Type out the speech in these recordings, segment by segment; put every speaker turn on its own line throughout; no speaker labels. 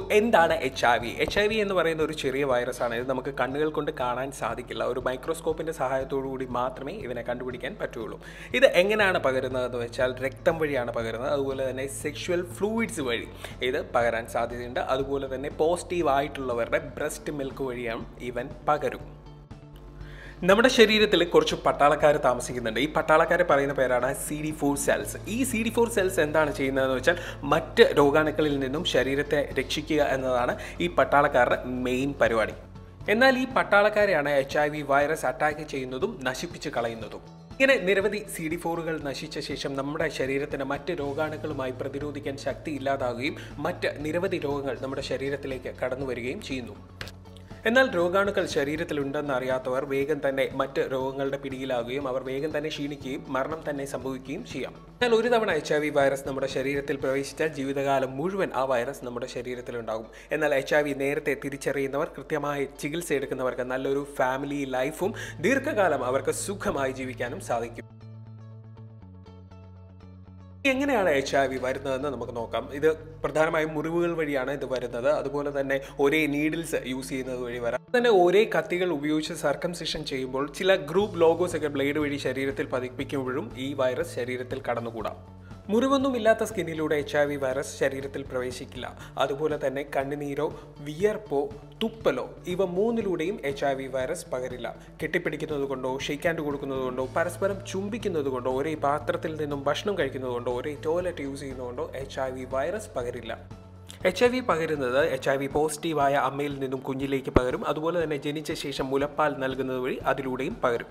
എന്താണ് H I V H I V എന്ന് പറയുന്ന ഒരു ചെറിയ വൈറസ് ആണ് ഇത് നമുക്ക് കണ്ണുകൾ കൊണ്ട് കാണാൻ സാധിക്കില്ല ഒരു മൈക്രോസ്കോപ്പിന്റെ സഹായത്തോടു കൂടി മാത്രമേ ഇവനെ കണ്ടുപിടിക്കാൻ പറ്റുള്ളൂ ഇത് എങ്ങനെയാണ് പകരുന്നതെന്ന് വെച്ചാൽ രക്തം വഴിയാണ് പകരുന്നത് അതുപോലെ തന്നെ സെക്ഷുവൽ ഫ്ലൂയിഡ്സ് വഴി ഇത് പകരാൻ സാധ്യതയുണ്ട് അതുപോലെ തന്നെ പോസിറ്റീവ് ആയിട്ടുള്ളവരുടെ ബ്രസ്റ്റ് മിൽക്ക് വഴിയാണ് ഇവൻ പകരും നമ്മുടെ ശരീരത്തിൽ കുറച്ച് പട്ടാളക്കാർ താമസിക്കുന്നുണ്ട് ഈ പട്ടാളക്കാരെ പറയുന്ന പേരാണ് സി ഡി ഫോർ സെൽസ് ഈ സി ഡി ഫോർ സെൽസ് എന്താണ് ചെയ്യുന്നതെന്ന് വെച്ചാൽ മറ്റ് രോഗാണുക്കളിൽ നിന്നും ശരീരത്തെ രക്ഷിക്കുക എന്നതാണ് ഈ പട്ടാളക്കാരുടെ മെയിൻ പരിപാടി എന്നാൽ ഈ പട്ടാളക്കാരെയാണ് H I V virus attack ചെയ്യുന്നതും നശിപ്പിച്ച് കളയുന്നതും ഇങ്ങനെ നിരവധി സി ഡി ഫോറുകൾ നശിച്ച ശേഷം നമ്മുടെ ശരീരത്തിന് മറ്റ് രോഗാണുക്കളുമായി പ്രതിരോധിക്കാൻ ശക്തി ഇല്ലാതാവുകയും മറ്റ് നിരവധി രോഗങ്ങൾ നമ്മുടെ ശരീരത്തിലേക്ക് കടന്നു വരികയും ചെയ്യുന്നു എന്നാൽ രോഗാണുക്കൾ ശരീരത്തിലുണ്ടെന്ന് അറിയാത്തവർ വേഗം തന്നെ മറ്റ് രോഗങ്ങളുടെ പിടിയിലാകുകയും അവർ വേഗം തന്നെ ക്ഷീണിക്കുകയും മരണം തന്നെ സംഭവിക്കുകയും ചെയ്യാം എന്നാൽ ഒരു തവണ എച്ച് ഐ വി വൈറസ് നമ്മുടെ ശരീരത്തിൽ പ്രവേശിച്ചാൽ ജീവിതകാലം മുഴുവൻ ആ വൈറസ് നമ്മുടെ ശരീരത്തിലുണ്ടാകും എന്നാൽ എച്ച് ഐ വി നേരത്തെ തിരിച്ചറിയുന്നവർ കൃത്യമായി ചികിത്സ എടുക്കുന്നവർക്ക് നല്ലൊരു ഫാമിലി ലൈഫും ദീർഘകാലം അവർക്ക് സുഖമായി ജീവിക്കാനും സാധിക്കും എങ്ങനെയാണ് എച്ച് ഐ വി വരുന്നതെന്ന് നമുക്ക് നോക്കാം ഇത് പ്രധാനമായും മുറിവുകൾ വഴിയാണ് ഇത് വരുന്നത് അതുപോലെ തന്നെ ഒരേ നീഡിൽസ് യൂസ് ചെയ്യുന്നത് വഴി വരാം തന്നെ ഒരേ കത്തികൾ ഉപയോഗിച്ച് സർക്കംസിഷൻ ചെയ്യുമ്പോൾ ചില ഗ്രൂപ്പ് ലോഗോസ് ഒക്കെ ബ്ലേഡ് വഴി ശരീരത്തിൽ പതിപ്പിക്കുമ്പോഴും ഈ വൈറസ് ശരീരത്തിൽ കടന്നുകൂടാം മുറിവൊന്നുമില്ലാത്ത സ്കിന്നിലൂടെ എച്ച് ഐ വി വൈറസ് ശരീരത്തിൽ പ്രവേശിക്കില്ല അതുപോലെ തന്നെ കണ്ണുനീരോ വിയർപ്പോ തുപ്പലോ ഇവ മൂന്നിലൂടെയും എച്ച് ഐ വി വൈറസ് പകരില്ല കെട്ടിപ്പിടിക്കുന്നത് കൊണ്ടോ ഷെയ്ക്കാൻഡ് കൊടുക്കുന്നത് കൊണ്ടോ പരസ്പരം ചുംബിക്കുന്നത് കൊണ്ടോ ഒരേ പാത്രത്തിൽ നിന്നും ഭക്ഷണം കഴിക്കുന്നത് കൊണ്ടോ ഒരേ ടോയ്ലറ്റ് യൂസ് ചെയ്യുന്നതുകൊണ്ടോ എച്ച് ഐ വി വൈറസ് പകരില്ല എച്ച് ഐ വി പകരുന്നത് എച്ച് ഐ വി പോസിറ്റീവായ അമ്മയിൽ നിന്നും കുഞ്ഞിലേക്ക് പകരും അതുപോലെ തന്നെ ജനിച്ച ശേഷം മുലപ്പാൽ നൽകുന്നത് വഴി അതിലൂടെയും പകരും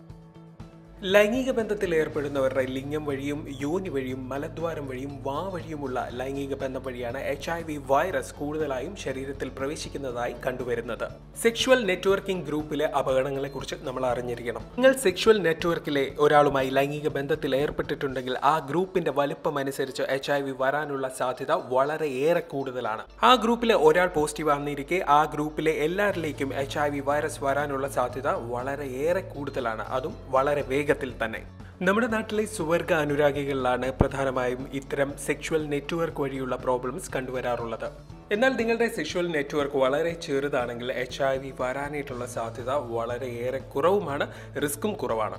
ലൈംഗിക ബന്ധത്തിൽ ഏർപ്പെടുന്നവരുടെ ലിംഗം വഴിയും യോനി വഴിയും മലദ്വാരം വഴിയും വാ വഴിയുമുള്ള ലൈംഗിക ബന്ധം വഴിയാണ് എച്ച് ഐ വി വൈറസ് കൂടുതലായും ശരീരത്തിൽ പ്രവേശിക്കുന്നതായി കണ്ടുവരുന്നത് സെക്ഷുവൽ നെറ്റ്വർക്കിംഗ് ഗ്രൂപ്പിലെ അപകടങ്ങളെക്കുറിച്ച് നമ്മൾ അറിഞ്ഞിരിക്കണം നിങ്ങൾ സെക്ഷുവൽ നെറ്റ്വർക്കിലെ ഒരാളുമായി ലൈംഗിക ബന്ധത്തിൽ ഏർപ്പെട്ടിട്ടുണ്ടെങ്കിൽ ആ ഗ്രൂപ്പിന്റെ വലുപ്പം അനുസരിച്ച് എച്ച് ഐ വി വരാനുള്ള സാധ്യത വളരെ ഏറെ കൂടുതലാണ് ആ ഗ്രൂപ്പിലെ ഒരാൾ പോസിറ്റീവ് ആണെന്നിരിക്കെ ആ ഗ്രൂപ്പിലെ എല്ലാവരിലേക്കും എച്ച് ഐ വി വൈറസ് വരാനുള്ള സാധ്യത വളരെ ഏറെ കൂടുതലാണ് അതും വളരെ വേഗത്തിൽ തന്നെ നമ്മുടെ നാട്ടിലെ സുവർഗ അനുരാഗികളിലാണ് പ്രധാനമായും ഇത്തരം സെക്ഷുവൽ നെറ്റ്വർക്ക് വഴിയുള്ള പ്രോബ്ലംസ് കണ്ടുവരാറുള്ളത് എന്നാൽ നിങ്ങളുടെ സെക്ഷുവൽ നെറ്റ്വർക്ക് വളരെ ചെറുതാണെങ്കിൽ എച്ച് ഐ വി വരാനായിട്ടുള്ള സാധ്യത വളരെയേറെ കുറവുമാണ് റിസ്ക്കും കുറവാണ്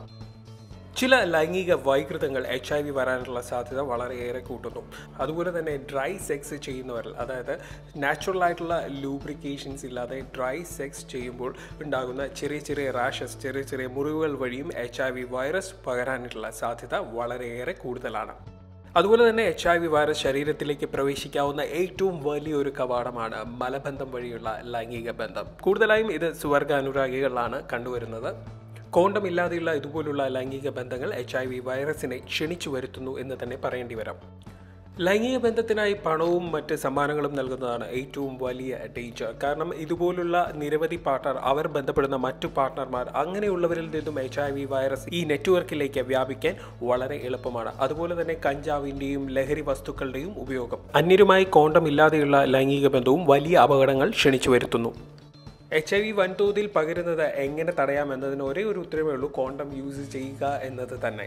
ചില ലൈംഗിക വൈകൃതങ്ങൾ എച്ച് ഐ വി വരാനുള്ള സാധ്യത വളരെയേറെ കൂട്ടുന്നു അതുപോലെ തന്നെ ഡ്രൈ സെക്സ് ചെയ്യുന്നവരിൽ അതായത് നാച്ചുറൽ ആയിട്ടുള്ള ലൂബ്രിക്കേഷൻസ് ഇല്ലാതെ ഡ്രൈ സെക്സ് ചെയ്യുമ്പോൾ ഉണ്ടാകുന്ന ചെറിയ ചെറിയ റാഷസ് ചെറിയ ചെറിയ മുറിവുകൾ വഴിയും എച്ച് ഐ വി വൈറസ് പകരാനുള്ള സാധ്യത വളരെയേറെ കൂടുതലാണ് അതുപോലെ തന്നെ എച്ച് ഐ വി വൈറസ് ശരീരത്തിലേക്ക് പ്രവേശിക്കാവുന്ന ഏറ്റവും വലിയൊരു കവാടമാണ് മലബന്ധം വഴിയുള്ള ലൈംഗിക ബന്ധം കൂടുതലായും ഇത് സുവർഗ അനുരാഗികളിലാണ് കണ്ടുവരുന്നത് കോണ്ടം ഇല്ലാതെയുള്ള ഇതുപോലുള്ള ലൈംഗിക ബന്ധങ്ങൾ എച്ച് ഐ വി വൈറസിനെ ക്ഷണിച്ചു വരുത്തുന്നു എന്ന് തന്നെ പറയേണ്ടി വരാം ലൈംഗിക ബന്ധത്തിനായി പണവും മറ്റ് സമ്മാനങ്ങളും നൽകുന്നതാണ് ഏറ്റവും വലിയ ഡേഞ്ചർ കാരണം ഇതുപോലുള്ള നിരവധി പാർട്ണർ അവർ ബന്ധപ്പെടുന്ന മറ്റു പാർട്ണർമാർ അങ്ങനെയുള്ളവരിൽ നിന്നും എച്ച് ഐ വി വൈറസ് ഈ നെറ്റ്വർക്കിലേക്ക് വ്യാപിക്കാൻ വളരെ എളുപ്പമാണ് അതുപോലെ തന്നെ കഞ്ചാവിൻ്റെയും ലഹരി വസ്തുക്കളുടെയും ഉപയോഗം അന്യരുമായി കോണ്ടം ഇല്ലാതെയുള്ള ലൈംഗിക ബന്ധവും വലിയ അപകടങ്ങൾ ക്ഷണിച്ചു വരുത്തുന്നു എച്ച് ഐ വി വൻതോതിൽ പകരുന്നത് എങ്ങനെ തടയാം എന്നതിന് ഒരേ ഒരു ഉത്തരവേ ഉള്ളൂ കോണ്ടം യൂസ് ചെയ്യുക എന്നത് തന്നെ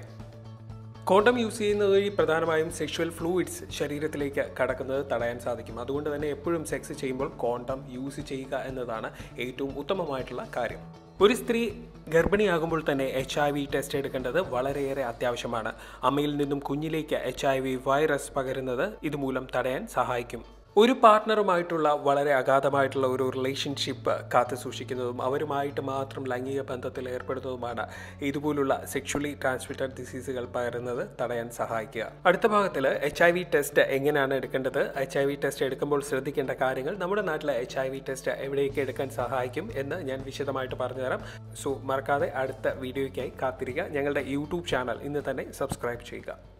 കോണ്ടം യൂസ് ചെയ്യുന്നത് വഴി പ്രധാനമായും സെക്ഷുവൽ ഫ്ലൂയിഡ്സ് ശരീരത്തിലേക്ക് കടക്കുന്നത് തടയാൻ സാധിക്കും അതുകൊണ്ട് തന്നെ എപ്പോഴും സെക്സ് ചെയ്യുമ്പോൾ കോണ്ടം യൂസ് ചെയ്യുക എന്നതാണ് ഏറ്റവും ഉത്തമമായിട്ടുള്ള കാര്യം ഒരു സ്ത്രീ ഗർഭിണിയാകുമ്പോൾ തന്നെ എച്ച് ഐ വി ടെസ്റ്റ് എടുക്കേണ്ടത് വളരെയേറെ അത്യാവശ്യമാണ് അമ്മയിൽ നിന്നും കുഞ്ഞിലേക്ക് എച്ച് ഐ വി വൈറസ് പകരുന്നത് ഇതുമൂലം തടയാൻ സഹായിക്കും ഒരു പാർട്ട്ണറുമായിട്ടുള്ള വളരെ അഗാധമായിട്ടുള്ള ഒരു റിലേഷൻഷിപ്പ് കാത്തു സൂക്ഷിക്കുന്നതും അവരുമായിട്ട് മാത്രം ലൈംഗിക ബന്ധത്തിൽ ഏർപ്പെടുന്നതുമാണ് ഇതുപോലുള്ള സെക്ഷുവലി ട്രാൻസ്മിറ്റഡ് ഡിസീസുകൾ പകരുന്നത് തടയാൻ സഹായിക്കുക അടുത്ത ഭാഗത്തിൽ എച്ച് ഐ വി ടെസ്റ്റ് എങ്ങനെയാണ് എടുക്കേണ്ടത് എച്ച് ഐ വി ടെസ്റ്റ് എടുക്കുമ്പോൾ ശ്രദ്ധിക്കേണ്ട കാര്യങ്ങൾ നമ്മുടെ നാട്ടിലെ എച്ച് ഐ വി ടെസ്റ്റ് എവിടെയൊക്കെ എടുക്കാൻ സഹായിക്കും എന്ന് ഞാൻ വിശദമായിട്ട് പറഞ്ഞുതരാം സോ മറക്കാതെ അടുത്ത വീഡിയോയ്ക്കായി കാത്തിരിക്കുക ഞങ്ങളുടെ യൂട്യൂബ് ചാനൽ ഇന്ന് തന്നെ സബ്സ്ക്രൈബ് ചെയ്യുക